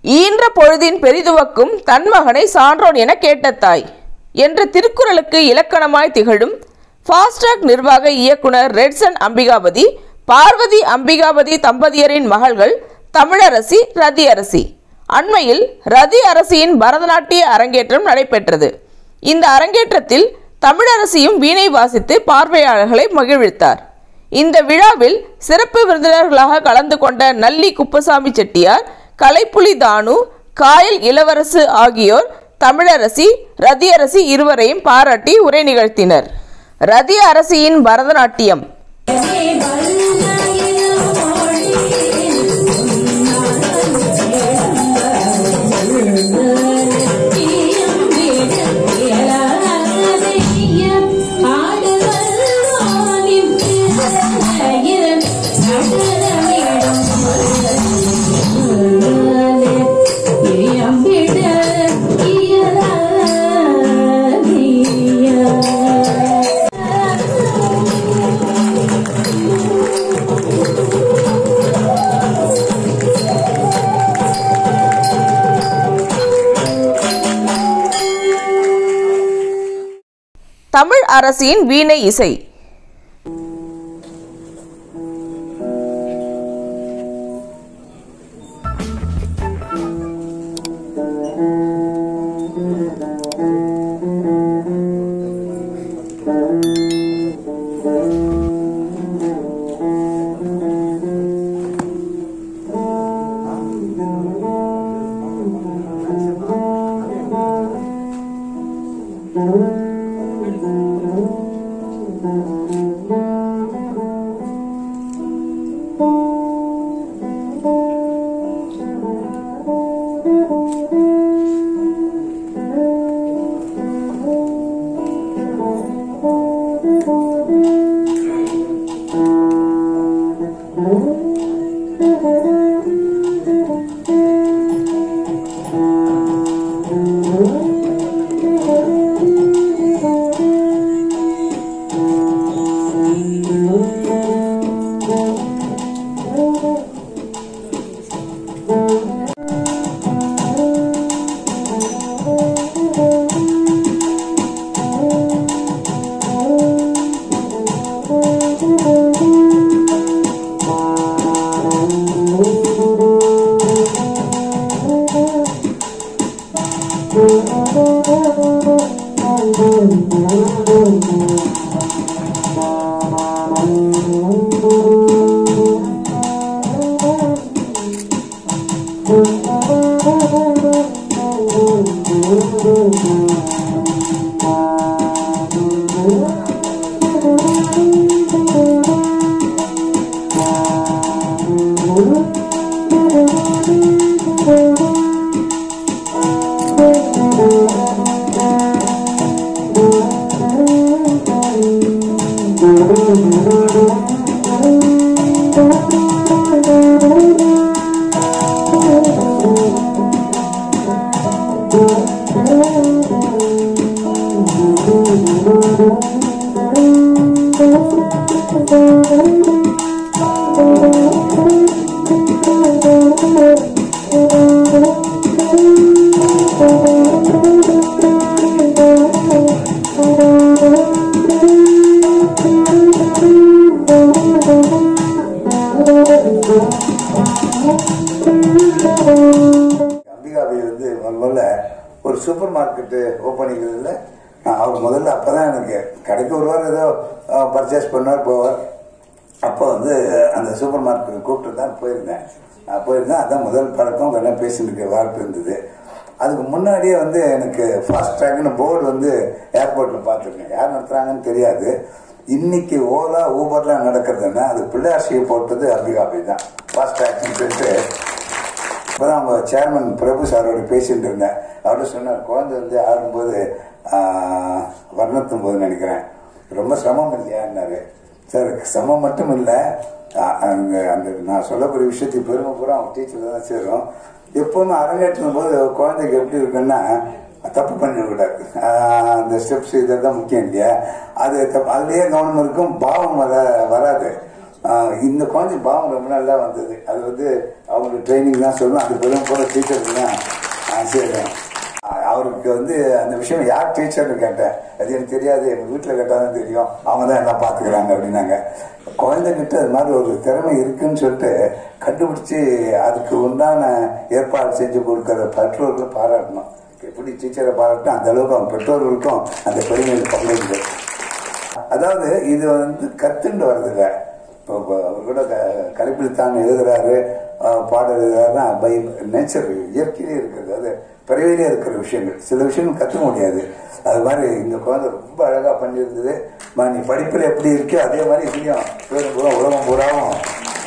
ஈன்ற பொழுதின் பெரிதுவக்கும் தன் மகனை சான்றோன் என கேட்ட தாய் என்ற திருக்குறளுக்கு இலக்கணமாய் திகழும் ஃபாஸ்ட்ராக் நிர்வாக இயக்குனர் ரெட்சன் அம்பிகாபதி பார்வதி அம்பிகாபதி தம்பதியரின் மகள்கள் தமிழரசி ரதி அரசி அண்மையில் ரதி அரசியின் பரதநாட்டிய அரங்கேற்றம் நடைபெற்றது இந்த அரங்கேற்றத்தில் தமிழரசியும் வீணை வாசித்து பார்வையாளர்களை மகிழ்வித்தார் இந்த விழாவில் சிறப்பு விருந்தினர்களாக கலந்து கொண்ட நல்லி குப்பசாமி செட்டியார் கலைப்புலி தானு காயல் இளவரசு ஆகியோர் தமிழரசி ரதி அரசி இருவரையும் பாராட்டி உரை நிகழ்த்தினர் ரதி அரசியின் பரதநாட்டியம் தமிழ் அரசியின் வீணை இசை அம்பிகாபி வந்து முதல்ல முதல்ல ஒரு சூப்பர் மார்க்கெட்டு ஓப்பனிங் இதில் அவர் முதல்ல அப்போ தான் எனக்கு கடைக்கு வருவார் ஏதோ பர்ச்சேஸ் பண்ணுவார் போவார் அப்போ வந்து அந்த சூப்பர் மார்க்கெட் கூப்பிட்டு தான் போயிருந்தேன் நான் போயிருந்தேன் அதான் முதல் பழக்கம் வேணா பேசிட்டு வாய்ப்பு இருந்தது அதுக்கு முன்னாடியே வந்து எனக்கு ஃபாஸ்ட் ட்ராக்னு போர்டு வந்து ஏர்போர்ட்டில் பார்த்துருக்கேன் யார் நடத்துகிறாங்கன்னு தெரியாது இன்னைக்கு ஓலா ஊபர்லாம் நடக்கிறதுன்னா அது பிள்ளையார் போட்டது அம்பிகாபி தான் ஃபாஸ்ட் ட்ராக்னு சொல்லிட்டு இப்போதான் அவங்க சேர்மன் பிரபு சாரோட பேசிட்டு இருந்தேன் அவரு சொன்னார் குழந்தை வந்து ஆடும்போது வர்ணத்தும் போது நினைக்கிறேன் ரொம்ப சிரமம் இல்லையான்னாரு சார் சிரமம் மட்டும் இல்லை அங்கே அந்த நான் சொல்லக்கூடிய விஷயத்துக்கு பெருமை பூரா அவங்க டீச்சர் தான் சேரும் எப்பவுமே அரங்கேற்றும் போது குழந்தைக்கு எப்படி இருக்குன்னா தப்பு பண்ணிடக்கூடாது ஆஹ் அந்த ஸ்டெப்ஸ் இதெல்லாம் முக்கியம் இல்லையா அது தப்பு அதுலேயே கவனம் இருக்கும் பாவம் வர வராது ஆஹ் இந்த குழந்தை பாவம் ரொம்ப நல்லா வந்தது அது வந்து அவங்களுக்கு ட்ரைனிங் தான் சொல்லணும் அது பெரும் போல டீச்சருக்கு தான் ஆசைப்படுறேன் அவருக்கு வந்து அந்த விஷயம் யார் டீச்சர்னு கேட்டேன் அது எனக்கு தெரியாது எங்கள் வீட்டில் கேட்டால் தான் தெரியும் அவங்க தான் எல்லாம் பார்த்துக்கிறாங்க அப்படின்னாங்க குழந்தைகிட்ட அது மாதிரி ஒரு திறமை இருக்குன்னு சொல்லிட்டு கண்டுபிடிச்சி அதுக்கு உண்டான ஏற்பாடு செஞ்சு கொடுக்குற பெற்றோர்கள் பாராட்டணும் எப்படி டீச்சரை பாராட்டணும் அந்த அளவுக்கு அவங்க பெற்றோர்களுக்கும் அந்த பெருமையில் பங்களிக்குது அதாவது இது வந்து கத்துண்டு வருதுங்க இப்போ இப்போ அவர் கூட க- கலைப்பில் தான் எழுதுறாரு அஹ், பாடல் எழுதுறாருன்னா பை நேச்சர் இயற்கையிலே இருக்கிறது அது பிறவிலே இருக்கிற விஷயங்கள் சில விஷயங்கள் கற்றுக்க முடியாது அது மாதிரி இந்த குழந்தை ரொம்ப அழகாக பண்ணியிருந்தது மா, நீ படிப்பில் எப்படி இருக்கே அதே மாதிரி இதுலையும் பேரும் பூரா உலகம் பூராவும்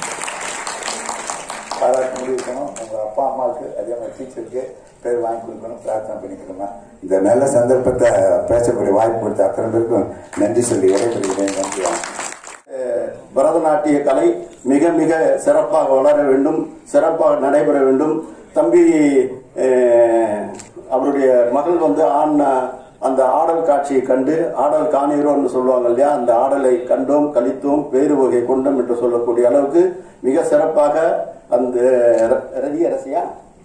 பாராட்ட முடிக்கணும் உங்கள் அப்பா அம்மாவுக்கு அதே மாதிரி டீச்சருக்கு பேர் வாங்கி கொடுக்கணும் பிரார்த்தனை பண்ணிக்கிறோமா இந்த நல்ல சந்தர்ப்பத்தை பேசக்கூடிய வாய்ப்பு கொடுத்த அத்தனை பேருக்கும் நன்றி சொல்லி விடைபெறுகிறேன் நன்றி வணக்கம். அஹ் பரதநாட்டிய கலை மிக மிக சிறப்பாக வளர வேண்டும் சிறப்பாக நடைபெற வேண்டும் தம்பி அஹ், அவருடைய மகள் வந்து ஆடின அந்த ஆடல் காட்சியை கண்டு ஆடல் காணீரோன்னு சொல்லுவாங்க இல்லையா அந்த ஆடலை கண்டோம் கழித்தோம் வேறு வகை கொண்டோம் என்று சொல்லக்கூடிய அளவுக்கு மிக சிறப்பாக அந்த ர- ரதி அரசியா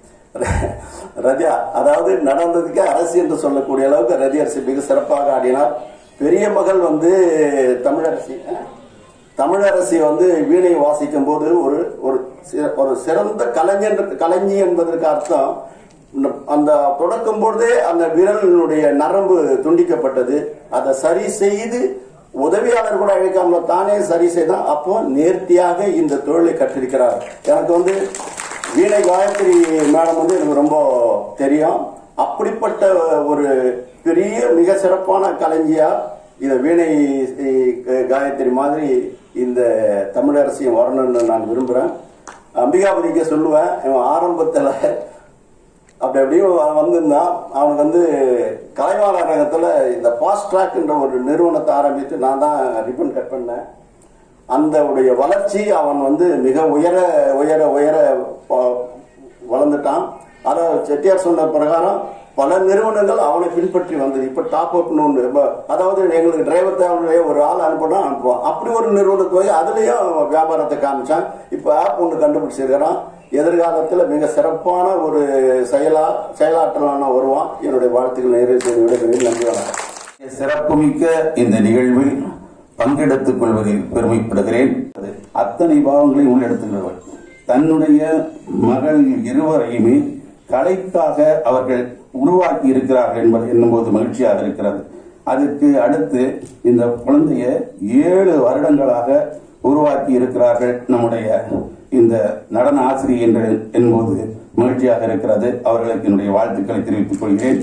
ரதியா அதாவது நடந்ததுக்கு அரசு என்று சொல்லக்கூடிய அளவுக்கு ரதி அரசி மிக சிறப்பாக ஆடினார் பெரிய மகள் வந்து தமிழரசி அஹ், தமிழரசி வந்து வீணை வாசிக்கும் போது ஒரு ஒரு சி- ஒரு சிறந்த கலைஞர் கலைஞி என்பதற்கு அர்த்தம் இந்த- அந்த தொடக்கும் பொழுதே அந்த விரலினுடைய நரம்பு துண்டிக்கப்பட்டது அதை சரி செய்து உதவியாளர் கூட அழைக்காமல தானே சரி செய்தான் அப்போ நேர்த்தியாக இந்த தொழிலை கற்றிருக்கிறார் எனக்கு வந்து வீணை காயத்ரி மேடம் வந்து எனக்கு ரொம்ப தெரியும் அப்படிப்பட்ட ஒரு பெரிய மிக சிறப்பான கலைஞியா இந்த வீணை அஹ், காயத்ரி மாதிரி இந்த தமிழரசியும் வரணும்னு நான் விரும்புறேன் அம்பிகாபதிக்கு சொல்லுவேன் இவன் ஆரம்பத்துல அப்படி அப்படியும் அவன் வந்திருந்தான் அவனுக்கு வந்து கலைவாணர் ரகத்துல இந்த ஃபாஸ்ட் ட்ராக்ன்ற ஒரு நிறுவனத்தை ஆரம்பித்து நான் தான் ரிப்பன் கட் பண்ணேன் அந்த உடைய வளர்ச்சி அவன் வந்து மிக உயர உயர உயர வ- வளர்ந்துட்டான் அதை செட்டியார் சொன்ன பிரகாரம் பல நிறுவனங்கள் அவனை பின்பற்றி வந்தது இப்ப டாப் அப்னு ஒன்று இப்ப அதாவது எங்களுக்கு டிரைவர் தேவையே ஒரு ஆள் அனுப்பணும் அனுப்புவான் அப்படி ஒரு நிறுவனத்துக்கு போய் அதுலயும் அவன் வியாபாரத்தை காமிச்சான் இப்ப ஆப் ஒன்று கண்டுபிடிச்சிருக்கிறான் எதிர்காலத்துல மிக சிறப்பான ஒரு செயலா செயலாற்றலான வருவான் என்னுடைய வாழ்த்துக்கள் நிறைவு செய்து விடுகிறேன் நன்றி வணக்கம் சிறப்புமிக்க இந்த நிகழ்வில் பங்கெடுத்துக் கொள்வதில் பெருமைப்படுகிறேன் அது அத்தனை பாவங்களையும் உள்ளெடுத்துகிறவர் தன்னுடைய மகள் இருவரையுமே கலைக்காக அவர்கள் உருவாக்கி இருக்கிறார்கள் என்பது என்னும்போது மகிழ்ச்சியாக இருக்கிறது அதற்கு அடுத்து இந்த குழந்தைய ஏழு வருடங்களாக உருவாக்கி இருக்கிறார்கள் நம்முடைய இந்த நடன ஆசிரியர் என்று என்பது மகிழ்ச்சியாக இருக்கிறது அவர்களுக்கு என்னுடைய வாழ்த்துக்களை தெரிவித்துக் கொள்கிறேன்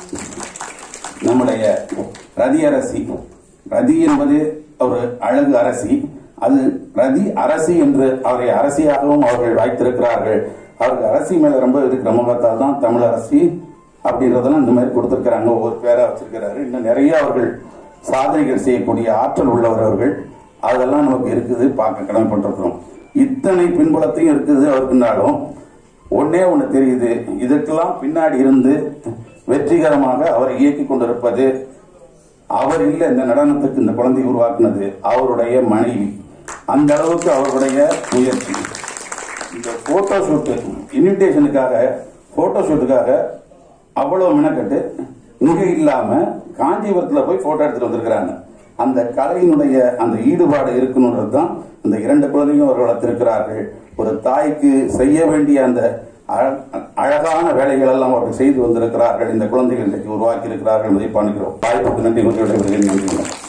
நம்முடைய ரதி அரசி ரதி என்பது ஒரு அழகு அரசி அது ரதி அரசி என்று அவரை அரசியாகவும் அவர்கள் வைத்திருக்கிறார்கள் அவருக்கு அரசி மேல ரொம்ப இருக்கிற முகத்தால் தான் தமிழ் அரசி அப்படின்றதெல்லாம் இந்த மாதிரி கொடுத்திருக்கிறாங்க ஒவ்வொரு பேரா வச்சிருக்கிறாரு இன்னும் நிறைய அவர்கள் சாதனைகள் செய்யக்கூடிய ஆற்றல் உள்ளவர் அவர்கள் அதெல்லாம் நமக்கு இருக்குது பார்க்க கடமைப்பட்டிருக்கிறோம் இத்தனை பின்புலத்தையும் இருக்குது அவருக்குனாலும் ஒன்னே ஒண்ணு தெரியுது இதற்கெல்லாம் பின்னாடி இருந்து வெற்றிகரமாக அவரை இயக்கி கொண்டிருப்பது அவர் இல்ல இந்த நடனத்துக்கு இந்த குழந்தை உருவாக்குனது அவருடைய மனைவி அந்த அளவுக்கு அவருடைய முயற்சி இந்த போட்டோ ஷூட் இன்விடேஷனுக்காக போட்டோ ஷூட்டுக்காக அவ்வளவு மெனக்கட்டு இங்க இல்லாம காஞ்சிபுரத்துல போய் போட்டோ எடுத்துட்டு வந்திருக்கிறாங்க அந்த கலையினுடைய அந்த ஈடுபாடு இருக்கணுன்றது தான் இந்த இரண்டு குழந்தையும் அவர்கள் வளர்த்திருக்கிறார்கள் ஒரு தாய்க்கு செய்ய வேண்டிய அந்த அழ- அழகான வேலைகள் எல்லாம் அவர்கள் செய்து வந்திருக்கிறார்கள் இந்த குழந்தைகள் இன்றைக்கு உருவாக்கி இருக்கிறார்கள் என்பதை பார்க்கிறோம் வாய்ப்புக்கு நன்றி கூறி விடைபெறுகிறேன் நன்றி